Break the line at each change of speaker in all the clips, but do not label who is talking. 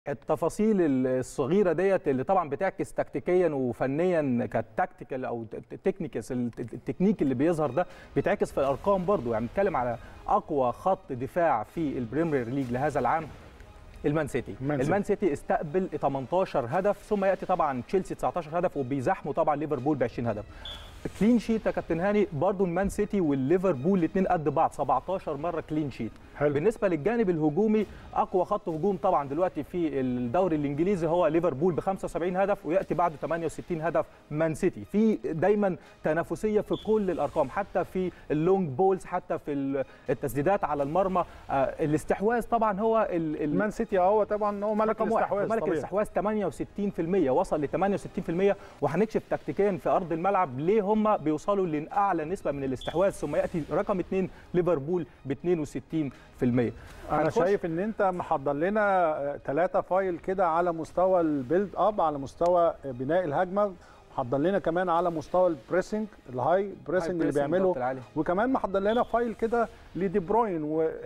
التفاصيل الصغيره ديت اللي طبعا بتعكس تكتيكيا وفنيا كتكتيكال او التكنيكس التكنيك اللي بيظهر ده بيتعكس في الارقام برضو يعني بنتكلم على اقوى خط دفاع في البريمير ليج لهذا العام المان سيتي
المان
المان سيتي استقبل 18 هدف ثم ياتي طبعا تشيلسي 19 هدف وبيزاحموا طبعا ليفربول ب 20 هدف كلين شيت يا كابتن هاني برضو المان سيتي والليفربول الاثنين قد بعض 17 مره كلين شيت
حلو.
بالنسبه للجانب الهجومي اقوى خط هجوم طبعا دلوقتي في الدوري الانجليزي هو ليفربول ب 75 هدف وياتي بعده 68 هدف مان سيتي في دايما تنافسيه في كل الارقام حتى في اللونج بولز حتى في التسديدات على المرمى آه الاستحواذ طبعا هو ال- ال-
المان سيتي هو طبعا هو ملك
رقم واحد
الاستحواذ
ملك
طبيعي.
الاستحواذ 68% وصل ل 68% وهنكشف تكتيكيا في ارض الملعب ليه هم بيوصلوا لاعلى نسبه من الاستحواذ ثم ياتي رقم اثنين ليفربول ب 62%
انا
هنخش-
شايف ان انت محضر لنا ثلاثة فايل كده على مستوى البيلد اب على مستوى بناء الهجمه محضر لنا كمان على مستوى البريسنج الهاي بريسنج اللي
بريسنج
بيعمله
ضغط العالي.
وكمان محضر لنا فايل كده لدي بروين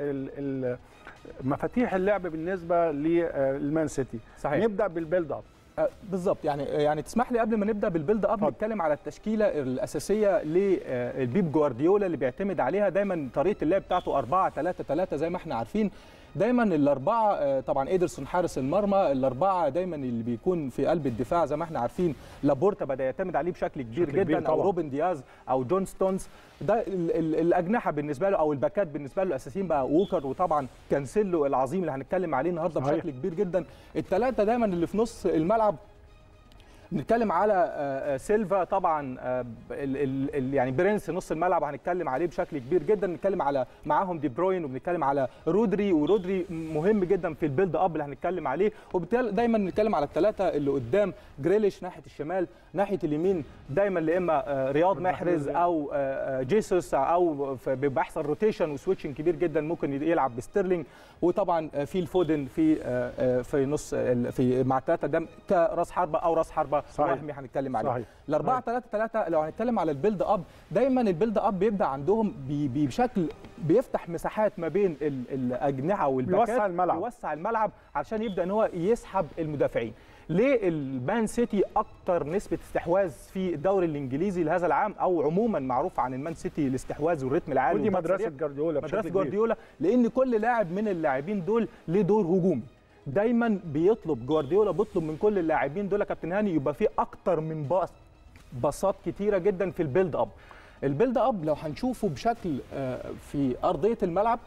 ومفاتيح اللعب بالنسبه للمان سيتي
صحيح.
نبدا بالبيلد اب
آه، بالظبط يعني يعني تسمح لي قبل ما نبدا بالبيلد اب
اتفضل.
نتكلم على التشكيله الاساسيه للبيب جوارديولا اللي بيعتمد عليها دايما طريقه اللعب بتاعته 4 3 3 زي ما احنا عارفين دايما الاربعه آه، طبعا ايدرسون حارس المرمى الاربعه دايما اللي بيكون في قلب الدفاع زي ما احنا عارفين لابورتا بدا يعتمد عليه بشكل كبير
بشكل كبير
جدا او
طبعاً.
روبن دياز او جون ستونز ده ال ال الاجنحه بالنسبه له او الباكات بالنسبه له الاساسيين بقى ووكر وطبعا كانسيلو العظيم اللي هنتكلم عليه النهارده
صحيح.
بشكل كبير جدا الثلاثه دايما اللي في نص الملعب نتكلم على آه، آه، سيلفا طبعا آه، ال- ال- ال- يعني برنس نص الملعب هنتكلم عليه بشكل كبير جدا نتكلم على معاهم دي بروين وبنتكلم على رودري ورودري مهم جدا في البيلد اب اللي هنتكلم عليه وبالتالي دايما نتكلم على الثلاثه اللي قدام جريليش ناحيه الشمال ناحيه اليمين دايما يا اما آه، رياض محرز او آه، آه، جيسوس او ف- بيبقى يحصل روتيشن وسويتشنج كبير جدا ممكن يلعب بستيرلينج وطبعا آه، في الفودن في آه، آه، في نص ال- في مع الثلاثه ده كراس حربه او راس حربه
صحيح.
وهمي هنتكلم عليه
صحيح.
الأربعة
صحيح.
3 3 لو هنتكلم على البيلد اب دايما البيلد اب بيبدا عندهم بي- بي- بشكل بيفتح مساحات ما بين ال- الاجنحه والباكات
بيوسع الملعب.
يوسع الملعب علشان يبدا ان هو يسحب المدافعين ليه المان سيتي اكتر نسبه استحواذ في الدوري الانجليزي لهذا العام او عموما معروف عن المان سيتي الاستحواذ والريتم العالي
ودي
والضغط
مدرسه
السريع.
جارديولا بشكل
مدرسه
كبير.
جوارديولا لان كل لاعب من اللاعبين دول ليه دور هجومي دايما بيطلب جوارديولا بيطلب من كل اللاعبين دول يا كابتن هاني يبقى في اكتر من باص باصات كتيره جدا في البيلد اب البيلد اب لو هنشوفه بشكل آه، في ارضيه الملعب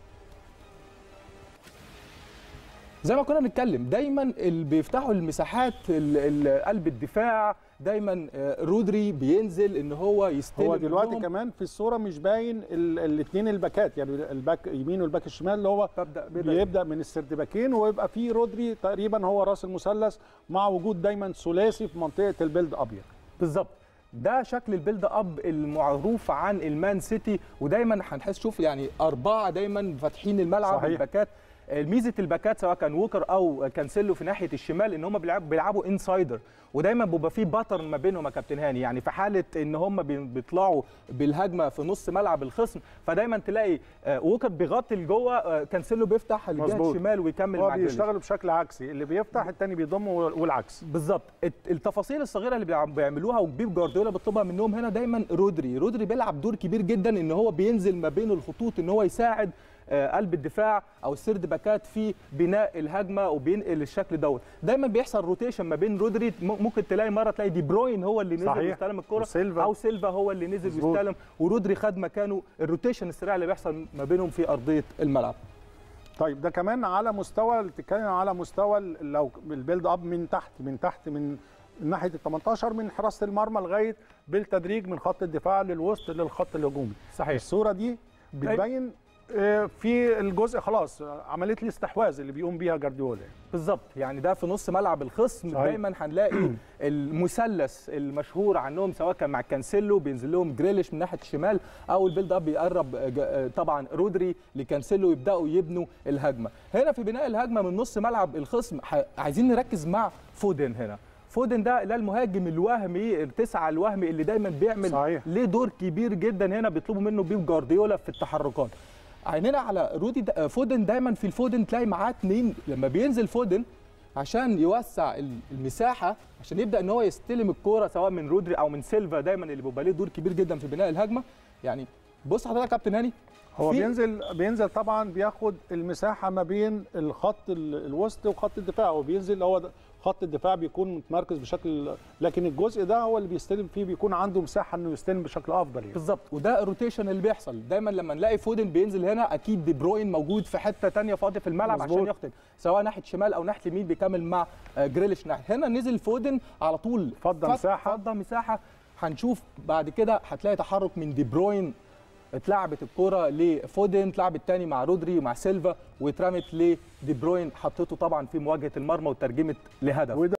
زي ما كنا بنتكلم دايما اللي بيفتحوا المساحات ال- ال- قلب الدفاع دايما آه، رودري بينزل ان هو يستلم
هو دلوقتي
منهم.
كمان في الصوره مش باين الاثنين الباكات يعني الباك يمين والباك الشمال اللي هو
ببدأ بيبدأ-
بيبدا من السردباكين ويبقى في رودري تقريبا هو راس المثلث مع وجود دايما ثلاثي في منطقه البيلد ابيض
بالظبط ده شكل البيلد اب المعروف عن المان سيتي ودايما هنحس شوف يعني اربعه دايما فاتحين الملعب
صحيح.
الباكات ميزه الباكات سواء كان ووكر او كانسيلو في ناحيه الشمال ان هم بيلعبوا بيلعبوا انسايدر ودايما بيبقى في باترن ما بينهم يا كابتن هاني يعني في حاله ان هم بي- بيطلعوا بالهجمه في نص ملعب الخصم فدايما تلاقي آه، ووكر بيغطي لجوه آه، كانسيلو بيفتح الجهه
مظبوط.
الشمال ويكمل
هو
مع جريليش.
بيشتغلوا بشكل عكسي اللي بيفتح الثاني بيضم والعكس
بالظبط الت- التفاصيل الصغيره اللي بيع- بيعملوها وبيب جوارديولا بيطلبها منهم هنا دايما رودري رودري بيلعب دور كبير جدا ان هو بينزل ما بين الخطوط ان هو يساعد آه، قلب الدفاع او السرد باكات في بناء الهجمه وبينقل الشكل دوت دايما بيحصل روتيشن ما بين رودري م- ممكن تلاقي مره تلاقي دي بروين هو اللي نزل
صحيح.
ويستلم الكره
وسيلفا.
او سيلفا هو اللي نزل
مظبوط.
ويستلم ورودري خد مكانه الروتيشن السريع اللي بيحصل ما بينهم في ارضيه الملعب
طيب ده كمان على مستوى بتتكلم على مستوى ال- لو البيلد اب من تحت من تحت من ناحيه ال 18 من حراسه المرمى لغايه بالتدريج من خط الدفاع للوسط للخط الهجومي
صحيح
الصوره دي بتبين آه، في الجزء خلاص عمليه الاستحواذ اللي بيقوم بيها جارديولا
بالظبط يعني ده في نص ملعب الخصم
صحيح.
دايما هنلاقي المثلث المشهور عنهم سواء كان مع كانسيلو بينزل لهم جريليش من ناحيه الشمال او البيلد اب بيقرب جا- طبعا رودري لكانسيلو يبداوا يبنوا الهجمه هنا في بناء الهجمه من نص ملعب الخصم ح- عايزين نركز مع فودن هنا فودن ده ده المهاجم الوهمي التسعه الوهمي اللي دايما بيعمل
صحيح.
ليه دور كبير جدا هنا بيطلبوا منه بيب جوارديولا في التحركات عيننا على رودي دا فودن دايما في الفودن تلاقي معاه اتنين لما بينزل فودن عشان يوسع ال- المساحه عشان يبدا ان هو يستلم الكوره سواء من رودري او من سيلفا دايما اللي بيبقى ليه دور كبير جدا في بناء الهجمه يعني بص حضرتك يا كابتن هاني
هو
في-
بينزل بينزل طبعا بياخد المساحه ما بين الخط ال- الوسط وخط الدفاع وبينزل هو ده- خط الدفاع بيكون متمركز بشكل لكن الجزء ده هو اللي بيستلم فيه بيكون عنده مساحه انه يستلم بشكل افضل يعني
بالظبط وده الروتيشن اللي بيحصل دايما لما نلاقي فودن بينزل هنا اكيد دي بروين موجود في حته تانية فاضي في الملعب
مظبوط.
عشان يختم سواء ناحيه شمال او ناحيه اليمين بيكمل مع آه، جريليش ناحيه هنا نزل فودن على طول
فضى
فت-
مساحة.
فضى مساحه هنشوف بعد كده هتلاقي تحرك من دي بروين اتلعبت الكرة لفودن اتلعبت تاني مع رودري ومع سيلفا واترمت لدي بروين حطيته طبعا في مواجهه المرمى وترجمت لهدف
وده